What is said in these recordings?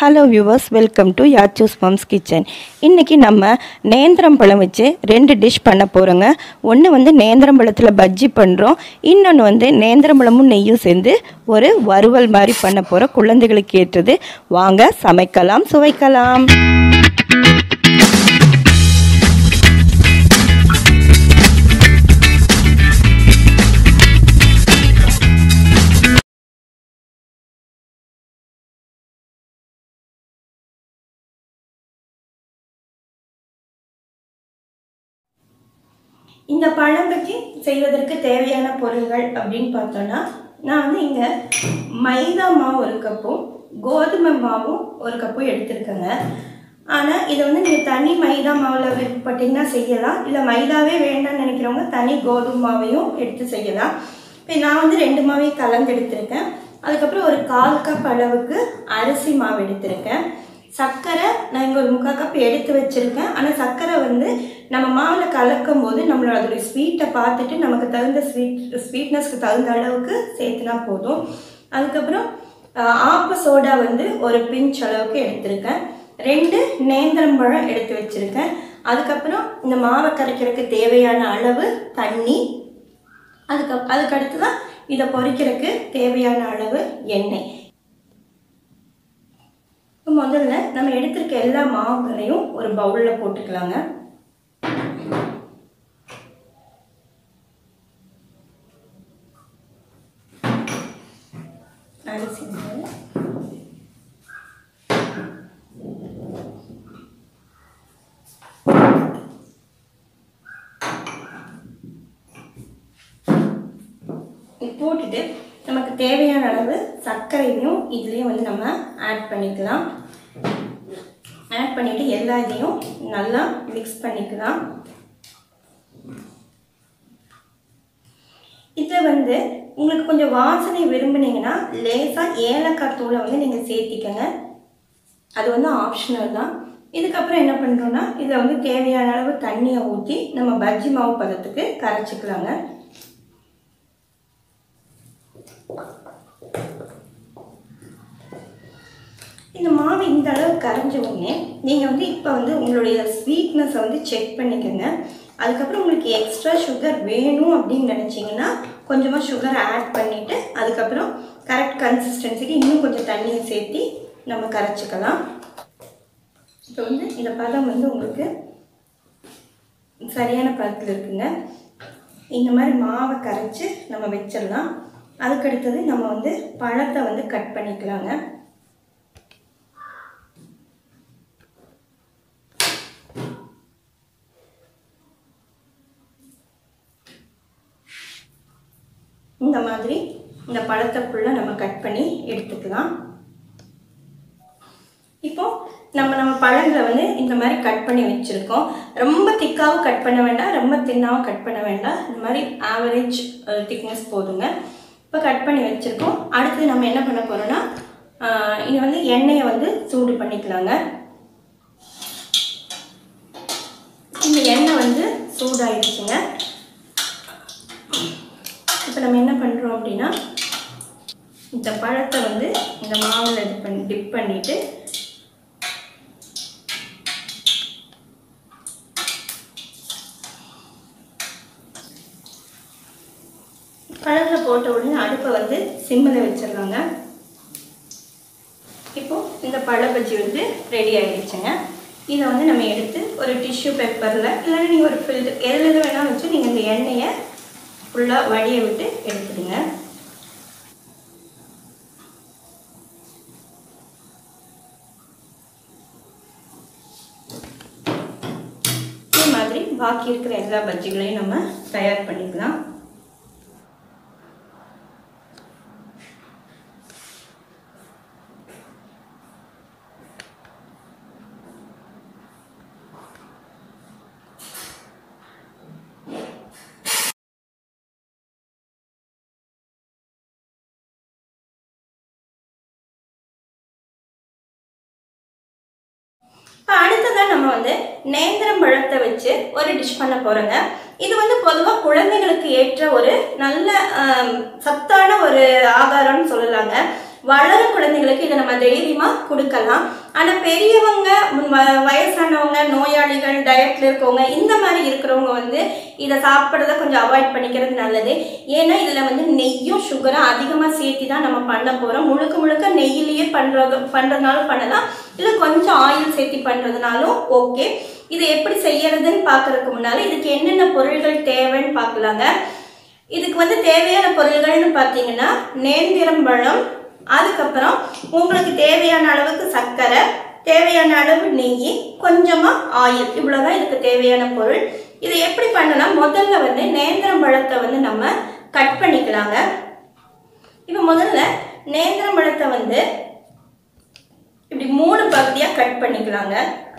hello viewers welcome to Yachu's mom's kitchen இன்றைக்கி நம்ம நேந்திரம் பழம் வச்சு ரெண்டு டிஷ் பண்ண போகிறோங்க ஒன்று வந்து நேந்திரம் பழத்தில் பஜ்ஜி பண்ணுறோம் இன்னொன்று வந்து நேந்திரம் பழமும் நெய்யும் சேர்ந்து ஒரு வறுவல் மாதிரி பண்ண போகிறோம் குழந்தைகளுக்கு ஏற்றது வாங்க சமைக்கலாம் சுவைக்கலாம் இந்த பழம் பஜ்ஜி செய்வதற்கு தேவையான பொருள்கள் அப்படின்னு பார்த்தோன்னா நான் வந்து இங்கே மைதா மாவு ஒரு கப்பும் கோதுமை மாவும் ஒரு கப்பும் எடுத்திருக்கேங்க ஆனால் இதை வந்து நீங்கள் தனி மைதா மாவில் விருப்பப்பட்டீங்கன்னா செய்யலாம் இல்லை மைதாவே வேண்டாம்னு நினைக்கிறவங்க தனி கோதுமை மாவையும் எடுத்து செய்யலாம் இப்போ நான் வந்து ரெண்டு மாவையும் கலந்து எடுத்திருக்கேன் அதுக்கப்புறம் ஒரு கால் கப் அளவுக்கு அரிசி மாவு எடுத்திருக்கேன் சர்க்கரை நான் இங்கே ஒரு முக்கால் கப் எடுத்து வச்சுருக்கேன் ஆனால் சர்க்கரை வந்து நம்ம மாவில் கலக்கும் போது நம்மளோட அதோடைய ஸ்வீட்டை பார்த்துட்டு நமக்கு தகுந்த ஸ்வீட் ஸ்வீட்னஸ்க்கு தகுந்த அளவுக்கு சேர்த்துனா போதும் அதுக்கப்புறம் ஆஹ், ஆப்ப சோடா வந்து ஒரு பிஞ்ச் அளவுக்கு எடுத்திருக்கேன் ரெண்டு நேந்திரம்பழம் எடுத்து வச்சுருக்கேன் அதுக்கப்புறம் இந்த மாவை கரைக்கிறதுக்கு தேவையான அளவு தண்ணி அதுக்கு அதுக்கு அடுத்து தான் இதை பொரிக்கிறதுக்கு தேவையான அளவு எண்ணெய் இப்போ முதல்ல நம்ம எடுத்திருக்க எல்லா மாவுகளையும் ஒரு பவுலில் போட்டுக்கலாங்க அரிசி மாவு இது போட்டுட்டு நமக்கு தேவையான அளவு சர்க்கரையும் இதுலேயும் வந்து நம்ம ஆட் பண்ணிக்கலாம் ஆட் பண்ணிவிட்டு எல்லா இதையும் நல்லா மிக்ஸ் பண்ணிக்கலாம் இதில் வந்து உங்களுக்கு கொஞ்சம் வாசனை விரும்புனீங்கன்னா லேசாக ஏலக்காய் தூளை வந்து நீங்கள் சேர்த்திக்கங்க அது வந்து ஆப்ஷனல் தான் இதுக்கப்புறம் என்ன பண்ணுறோன்னா இதில் வந்து தேவையான அளவு தண்ணியை ஊற்றி நம்ம பஜ்ஜி மாவு பதத்துக்கு கரைச்சிக்கலாங்க இந்த மாவு இந்த அளவு கரைஞ்ச உடனே நீங்கள் வந்து இப்போ வந்து உங்களுடைய ஸ்வீட்னஸை வந்து செக் பண்ணிக்கோங்க அதுக்கப்புறம் உங்களுக்கு எக்ஸ்ட்ரா சுகர் வேணும் அப்படின்னு நினச்சிங்கன்னா கொஞ்சமாக சுகர் ஆட் பண்ணிவிட்டு அதுக்கப்புறம் கரெக்ட் கன்சிஸ்டன்சிக்கு இன்னும் கொஞ்சம் தண்ணியை சேர்த்து நம்ம கரைச்சிக்கலாம் இப்போ வந்து இந்த பதம் வந்து உங்களுக்கு சரியான பதத்தில் இருக்குங்க இந்த மாதிரி மாவை கரைச்சி நம்ம வச்சிடலாம் அதுக்கடுத்தது நம்ம வந்து பழத்தை வந்து கட் பண்ணிக்கலாங்க இந்த மாதிரி இந்த பழத்தை ஃபுல்லாக நம்ம கட் பண்ணி எடுத்துக்கலாம் இப்போ நம்ம நம்ம பழங்களை வந்து இந்த மாதிரி கட் பண்ணி வச்சுருக்கோம் ரொம்ப திக்காகவும் கட் பண்ண வேண்டாம் ரொம்ப தின்னாகவும் கட் பண்ண வேண்டாம் இந்த மாதிரி ஆவரேஜ் திக்னஸ் போதுங்க இப்போ கட் பண்ணி வச்சுருக்கோம் அடுத்து நம்ம என்ன பண்ண போகிறோன்னா இது வந்து எண்ணெயை வந்து சூடு பண்ணிக்கலாங்க இந்த எண்ணெய் வந்து சூடாயிடுச்சுங்க இப்போ நம்ம என்ன பண்ணுறோம் அப்படின்னா இந்த பழத்தை வந்து இந்த மாவில் இது பண்ணி டிப் பண்ணிவிட்டு பழத்தில் போட்ட உடனே அடுப்பை வந்து சிம்மில் வச்சிடலாங்க இப்போ இந்த பழ பஜ்ஜி வந்து ரெடி ஆகிடுச்சுங்க இதை வந்து நம்ம எடுத்து ஒரு டிஷ்யூ பேப்பரில் இல்லைன்னா நீங்கள் ஒரு ஃபில்டர் எதில் எது வேணாலும் வச்சு நீங்கள் இந்த எண்ணெயை ஃபுல்லாக வடிய விட்டு எடுத்துடுங்க இதே மாதிரி பாக்கி இருக்கிற எல்லா பஜ்ஜிகளையும் நம்ம தயார் பண்ணிக்கலாம் இப்போ அடுத்ததாக நம்ம வந்து நேந்திரம் பழத்தை வச்சு ஒரு டிஷ் பண்ண போகிறோங்க இது வந்து பொதுவாக குழந்தைகளுக்கு ஏற்ற ஒரு நல்ல ஆம், சத்தான ஒரு ஆகாரம்னு சொல்லலாங்க வளரும் குழந்தைகளுக்கு இதை நம்ம தைரியமாக கொடுக்கலாம் ஆனால் பெரியவங்க வ- வயசானவங்க நோயாளிகள் டயட்டில் இருக்கவங்க இந்த மாதிரி இருக்கிறவங்க வந்து இதை சாப்பிட்றத கொஞ்சம் அவாய்ட் பண்ணிக்கிறது நல்லது ஏன்னா இதில் வந்து நெய்யும் சுகரும் அதிகமாக சேர்த்து தான் நம்ம பண்ண போகிறோம் முழுக்க முழுக்க நெய்யிலேயே பண்ணுறது பண்ணுறதுனாலும் பண்ணலாம் இல்லை கொஞ்சம் ஆயில் சேர்த்து பண்ணுறதுனாலும் ஓகே இதை எப்படி செய்யறதுன்னு பார்க்கறதுக்கு முன்னால் இதுக்கு என்னென்ன பொருள்கள் தேவைன்னு பார்க்கலாங்க இதுக்கு வந்து தேவையான பொருள்கள்னு பார்த்தீங்கன்னா நேந்திரம்பழம் அதுக்கப்புறம் உங்களுக்கு தேவையான அளவுக்கு சர்க்கரை தேவையான அளவு நெய் கொஞ்சமாக ஆயில் இவ்வளோதான் இதுக்கு தேவையான பொருள் இதை எப்படி பண்ணலாம் முதல்ல வந்து நேந்திரம்பழத்தை வந்து நம்ம கட் பண்ணிக்கலாங்க இப்போ முதல்ல நேந்திரம்பழத்தை வந்து இப்படி மூணு பகுதியாக கட் பண்ணிக்கலாங்க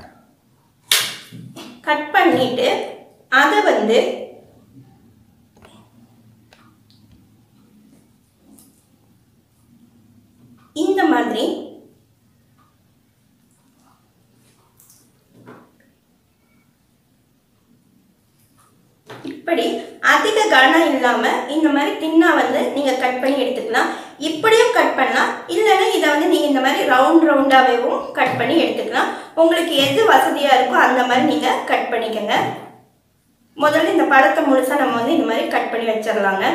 கட் பண்ணிட்டு அதை வந்து இந்த மாதிரி இப்படி அதிக கனம் இல்லாமல் இந்த மாதிரி தின்னா வந்து நீங்கள் கட் பண்ணி எடுத்துக்கலாம் இப்படியும் கட் பண்ணலாம் இல்லைன்னா இதை வந்து நீங்கள் இந்த மாதிரி ரவுண்ட் ரவுண்டாகவும் கட் பண்ணி எடுத்துக்கலாம் உங்களுக்கு எது வசதியாக இருக்கோ அந்த மாதிரி நீங்கள் கட் பண்ணிக்கோங்க முதல்ல இந்த பழத்தை முழுசாக நம்ம வந்து இந்த மாதிரி கட் பண்ணி வச்சிடலாங்க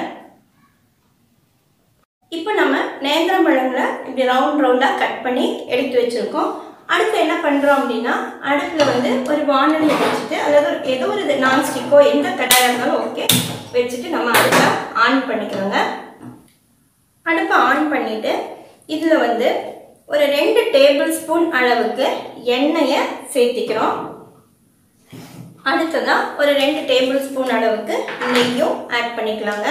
இப்போ நம்ம நேந்திரம் பழங்களை இப்படி ரவுண்ட் ரவுண்டாக கட் பண்ணி எடுத்து வச்சுருக்கோம் அடுத்து என்ன பண்ணுறோம் அப்படின்னா அடுப்பில் வந்து ஒரு வானொலி வச்சுட்டு அதாவது ஒரு ஏதோ ஒரு இது நான்ஸ்டிக்கோ எந்த கடாயாக இருந்தாலும் ஓகே வச்சுட்டு நம்ம அடுப்பை ஆன் பண்ணிக்கிறோங்க அடுப்பை ஆன் பண்ணிவிட்டு இதில் வந்து ஒரு ரெண்டு டேபிள் ஸ்பூன் அளவுக்கு எண்ணெயை சேர்த்திக்கிறோம் அடுத்ததாக ஒரு ரெண்டு டேபிள் ஸ்பூன் அளவுக்கு நெய்யும் ஆட் பண்ணிக்கலாங்க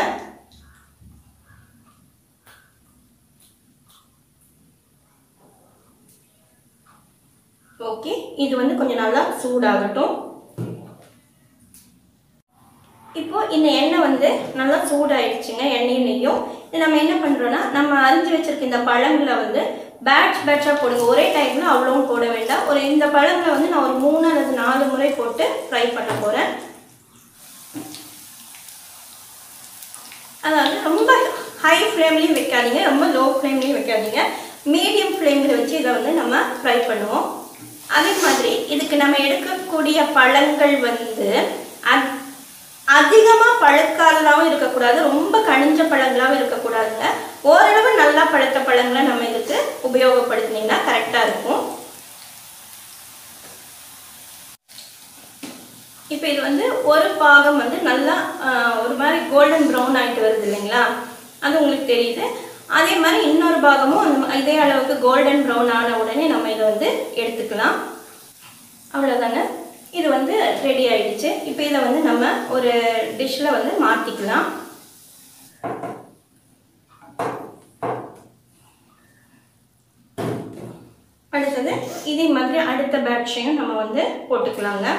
ஓகே இது வந்து கொஞ்சம் நல்லா சூடாகட்டும் இப்போ இந்த எண்ணெய் வந்து நல்லா சூடாயிடுச்சுங்க எண்ணெயும் நெய்யும் இது நம்ம என்ன பண்ணுறோன்னா நம்ம அரிஞ்சு வச்சிருக்க இந்த பழங்களை வந்து பேட்ச் பேட்சாக போடுங்க ஒரே டைமில் அவ்வளோவும் போட வேண்டாம் ஒரு இந்த பழங்களை வந்து நான் ஒரு மூணு அல்லது நாலு முறை போட்டு ஃப்ரை பண்ண போகிறேன் அதாவது ரொம்ப ஹை ஃப்ளேம்லேயும் வைக்காதீங்க ரொம்ப லோ ஃப்ளேம்லேயும் வைக்காதீங்க மீடியம் ஃப்ளேமில் வச்சு இதை வந்து நம்ம ஃப்ரை பண்ணுவோம் அதே மாதிரி இதுக்கு நம்ம எடுக்கக்கூடிய பழங்கள் வந்து அத் அதிகமாக பழுக்காததாகவும் இருக்கக்கூடாது ரொம்ப கனிஞ்ச பழங்களாகவும் இருக்கக்கூடாதுங்க ஓரளவு நல்லா பழுத்த பழங்களை நம்ம இதுக்கு உபயோகப்படுத்தினீங்கன்னா கரெக்டாக இருக்கும் இப்போ இது வந்து ஒரு பாகம் வந்து நல்லா ஆஹ், ஒரு மாதிரி கோல்டன் ப்ரௌன் ஆகிட்டு வருது இல்லைங்களா அது உங்களுக்கு தெரியுது அதே மாதிரி இன்னொரு பாகமும் அந்த மா- இதே அளவுக்கு கோல்டன் ப்ரௌன் ஆன உடனே நம்ம இதை வந்து எடுத்துக்கலாம் அவ்வளோதாங்க இது வந்து ரெடி ஆயிடுச்சு இப்போ இதை வந்து நம்ம ஒரு டிஷ்ஷில் வந்து மாற்றிக்கலாம் அடுத்தது இதே மாதிரி அடுத்த பேட்சையும் நம்ம வந்து போட்டுக்கலாங்க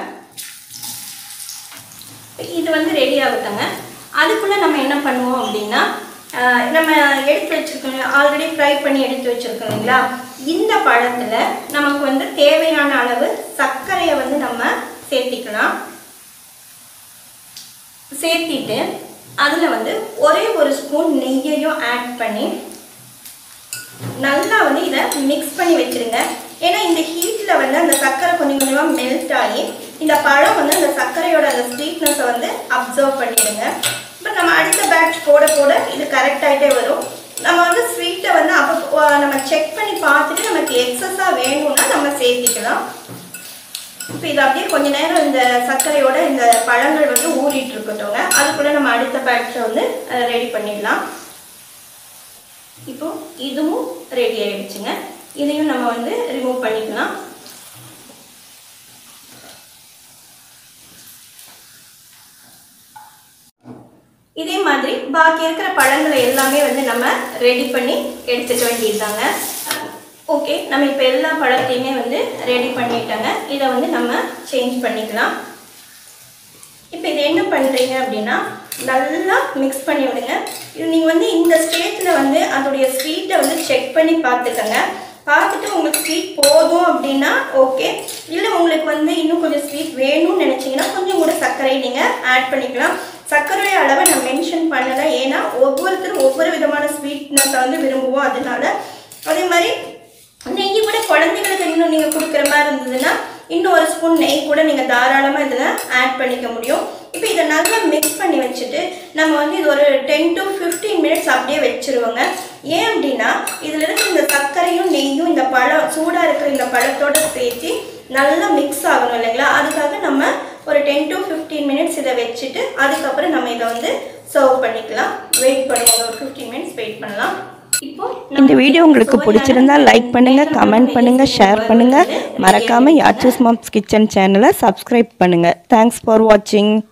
இது வந்து ரெடி ஆகட்டுங்க அதுக்குள்ளே நம்ம என்ன பண்ணுவோம் அப்படின்னா ஆஹ், நம்ம எடுத்து வச்சுருக்கோம் ஆல்ரெடி ஃப்ரை பண்ணி எடுத்து வச்சுருக்கோம் இல்லைங்களா இந்த பழத்தில் நமக்கு வந்து தேவையான அளவு சர்க்கரையை வந்து நம்ம சேர்த்திக்கலாம் சேர்த்திட்டு அதில் வந்து ஒரே ஒரு ஸ்பூன் நெய்யையும் ஆட் பண்ணி நல்லா வந்து இதை மிக்ஸ் பண்ணி வச்சிருங்க ஏன்னா இந்த ஹீட்டில் வந்து அந்த சர்க்கரை கொஞ்சம் கொஞ்சமாக மெல்ட் ஆகி இந்த பழம் வந்து அந்த சர்க்கரையோட அந்த ஸ்வீட்னஸை வந்து அப்சர்வ் பண்ணிடுங்க இப்போ நம்ம அடுத்த பேட்ச் போட போட இது கரெக்ட் ஆகிட்டே வரும் நம்ம வந்து ஸ்வீட்டை வந்து அப்போ நம்ம செக் பண்ணி பார்த்துட்டு நமக்கு எக்ஸஸாக வேணும்னா நம்ம சேர்த்திக்கலாம் இப்போ இது அப்படியே கொஞ்ச நேரம் இந்த சர்க்கரையோட இந்த பழங்கள் வந்து ஊறிட்டு இருக்கட்டும்ங்க அதுக்குள்ளே நம்ம அடுத்த பேட்சை வந்து ரெடி பண்ணிடலாம் இப்போ இதுவும் ரெடி ஆயிடுச்சுங்க இதையும் நம்ம வந்து ரிமூவ் பண்ணிக்கலாம் இதே மாதிரி பாக்கி இருக்கிற பழங்களை எல்லாமே வந்து நம்ம ரெடி பண்ணி எடுத்துக்க வேண்டியதுதாங்க ஓகே நம்ம இப்போ எல்லா பழத்தையுமே வந்து ரெடி பண்ணிட்டோங்க இதை வந்து நம்ம சேஞ்ச் பண்ணிக்கலாம் இப்போ இது என்ன பண்ணுறீங்க அப்படின்னா நல்லா மிக்ஸ் பண்ணி விடுங்க இது நீங்கள் வந்து இந்த ஸ்டேஜில் வந்து அதோடைய ஸ்வீட்டை வந்து செக் பண்ணி பார்த்துக்கங்க பார்த்துட்டு உங்களுக்கு ஸ்வீட் போதும் அப்படின்னா ஓகே இல்லை உங்களுக்கு வந்து இன்னும் கொஞ்சம் ஸ்வீட் வேணும்னு நினச்சிங்கன்னா கொஞ்சம் கூட சர்க்கரை நீங்கள் ஆட் பண்ணிக்கலாம் சர்க்கரை அளவை நான் மென்ஷன் பண்ணலை ஏன்னா ஒவ்வொருத்தரும் ஒவ்வொரு விதமான ஸ்வீட்னஸை வந்து விரும்புவோம் அதனால அதே மாதிரி நெய் கூட குழந்தைங்களுக்கு இன்னும் நீங்கள் கொடுக்குற மாதிரி இருந்ததுன்னா இன்னும் ஒரு ஸ்பூன் நெய் கூட நீங்கள் தாராளமாக இதில் ஆட் பண்ணிக்க முடியும் இப்போ இதை நல்லா மிக்ஸ் பண்ணி வச்சுட்டு நம்ம வந்து இது ஒரு டென் டு ஃபிஃப்டீன் மினிட்ஸ் அப்படியே வச்சுருவோங்க ஏன் அப்படின்னா இதில் இருக்கிற இந்த சர்க்கரையும் நெய்யும் இந்த பழம் சூடாக இருக்கிற இந்த பழத்தோட சேர்த்து நல்லா மிக்ஸ் ஆகணும் இல்லைங்களா அதுக்காக நம்ம ஒரு டென் டு ஃபிஃப்டீன் மினிட்ஸ் இதை வச்சுட்டு அதுக்கப்புறம் நம்ம இதை வந்து சர்வ் பண்ணிக்கலாம் வெயிட் பண்ணுவோம் ஒரு ஃபிஃப்டீன் மினிட்ஸ் வெயிட் பண்ணலாம் இப்போ இந்த வீடியோ உங்களுக்கு பிடிச்சிருந்தா லைக் பண்ணுங்க கமெண்ட் பண்ணுங்க ஷேர் பண்ணுங்க மறக்காம யாச்சூஸ் மாம்ஸ் கிச்சன் சேனலை சப்ஸ்கிரைப் பண்ணுங்க தேங்க்ஸ் ஃபார் வாட்சிங்